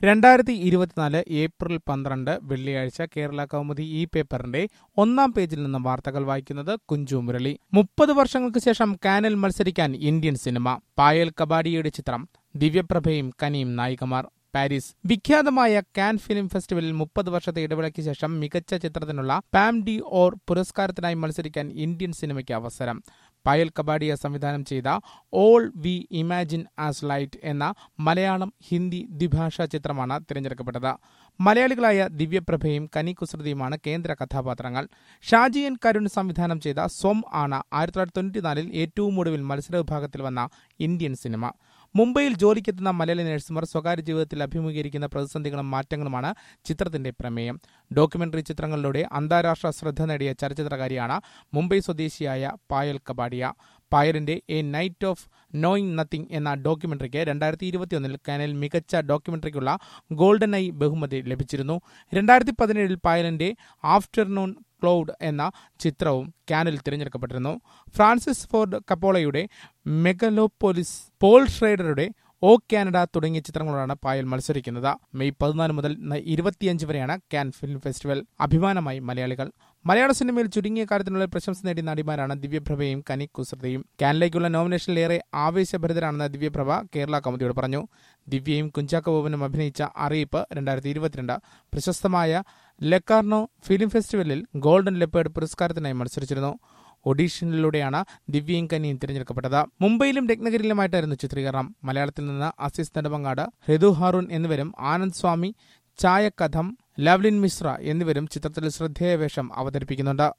രണ്ടായിരത്തി ഇരുപത്തിനാല് ഏപ്രിൽ പന്ത്രണ്ട് വെള്ളിയാഴ്ച കേരള കൗമുദി ഈ പേപ്പറിന്റെ ഒന്നാം പേജിൽ നിന്ന് വാർത്തകൾ വായിക്കുന്നത് കുഞ്ചു മുരളി മുപ്പത് വർഷങ്ങൾക്ക് ശേഷം കാനിൽ മത്സരിക്കാൻ ഇന്ത്യൻ സിനിമ പായൽ കബാഡിയുടെ ചിത്രം ദിവ്യപ്രഭയും കനിയും നായികമാർ പാരീസ് വിഖ്യാതമായ കാൻ ഫിലിം ഫെസ്റ്റിവലിൽ മുപ്പത് വർഷത്തെ ഇടവേളയ്ക്ക് ശേഷം മികച്ച ചിത്രത്തിനുള്ള പാം ഡി ഓർ പുരസ്കാരത്തിനായി മത്സരിക്കാൻ ഇന്ത്യൻ സിനിമയ്ക്ക് അവസരം പായൽ കബാഡിയ സംവിധാനം ചെയ്ത all we imagine as light എന്ന മലയാളം ഹിന്ദി ദ്വിഭാഷാ ചിത്രമാണ് തിരഞ്ഞെടുക്കപ്പെട്ടത് മലയാളികളായ ദിവ്യപ്രഭയും കനി കുസൃതിയുമാണ് കേന്ദ്ര കഥാപാത്രങ്ങൾ ഷാജി എൻ കരുൺ സംവിധാനം ചെയ്ത സ്വം ആണ് ആയിരത്തി തൊള്ളായിരത്തി തൊണ്ണൂറ്റിനാലിൽ ഏറ്റവും ഒടുവിൽ മത്സര വിഭാഗത്തിൽ വന്ന ഇന്ത്യൻ സിനിമ മുംബൈയിൽ ജോലിക്കെത്തുന്ന മലയാളി നഴ്സുമാർ സ്വകാര്യ ജീവിതത്തിൽ അഭിമുഖീകരിക്കുന്ന പ്രതിസന്ധികളും മാറ്റങ്ങളുമാണ് ചിത്രത്തിന്റെ പ്രമേയം ഡോക്യുമെന്ററി ചിത്രങ്ങളിലൂടെ അന്താരാഷ്ട്ര ശ്രദ്ധ നേടിയ ചലച്ചിത്രകാരിയാണ് മുംബൈ സ്വദേശിയായ പായൽ കബാഡിയ പായലിന്റെ a night of knowing nothing എന്ന ഡോക്യുമെന്ററിക്ക് രണ്ടായിരത്തി ഇരുപത്തിയൊന്നിൽ കാനൽ മികച്ച ഡോക്യുമെന്ററിക്കുള്ള ഗോൾഡൻ ഐ ബഹുമതി ലഭിച്ചിരുന്നു രണ്ടായിരത്തി പതിനേഴിൽ പായലിന്റെ ആഫ്റ്റർനൂൺ ക്ലൗഡ് എന്ന ചിത്രവും കാനിൽ തിരഞ്ഞെടുക്കപ്പെട്ടിരുന്നു ഫ്രാൻസിസ് ഫോർഡ് കപ്പോളയുടെ മെഗലോപോലിസ് പോൾ ഷ്രൈഡറുടെ ഓ കാനഡ തുടങ്ങിയ ചിത്രങ്ങളോടാണ് പായൽ മത്സരിക്കുന്നത് മെയ് പതിനാല് മുതൽ ഇരുപത്തിയഞ്ച് വരെയാണ് കാൻ ഫിലിം ഫെസ്റ്റിവൽ അഭിമാനമായി മലയാളികൾ മലയാള സിനിമയിൽ ചുരുങ്ങിയ കാലത്തിനുള്ളിൽ പ്രശംസ നേടിയ നടിമാരാണ് ദിവ്യപ്രഭയും കനി കുസൃതയും കാനിലേക്കുള്ള നോമിനേഷനിലേറെ ആവേശഭരിതരാണെന്ന് ദിവ്യപ്രഭ കേരള കൗമുദിയോട് പറഞ്ഞു ദിവ്യയും കുഞ്ചാക്കോ ബോബനും അഭിനയിച്ച അറിയിപ്പ് രണ്ടായിരത്തി ഇരുപത്തിരണ്ട് പ്രശസ്തമായ ലെക്കാർണോ ഫിലിം ഫെസ്റ്റിവലിൽ ഗോൾഡൻ ലെപ്പേർഡ് പുരസ്കാരത്തിനായി മത്സരിച്ചിരുന്നു ഒഡീഷനിലൂടെയാണ് ദിവ്യയും കനിയും തിരഞ്ഞെടുക്കപ്പെട്ടത് മുംബൈയിലും രത്നഗിരിയിലുമായിട്ടായിരുന്നു ചിത്രീകരണം മലയാളത്തിൽ നിന്ന് അസീസ് നെടുമങ്ങാട് ഹൃദു ഹാറൂൺ എന്നിവരും ആനന്ദ് സ്വാമി ചായക്കഥം ലവ്ലിൻ മിശ്ര എന്നിവരും ചിത്രത്തിൽ ശ്രദ്ധേയ വേഷം അവതരിപ്പിക്കുന്നുണ്ട്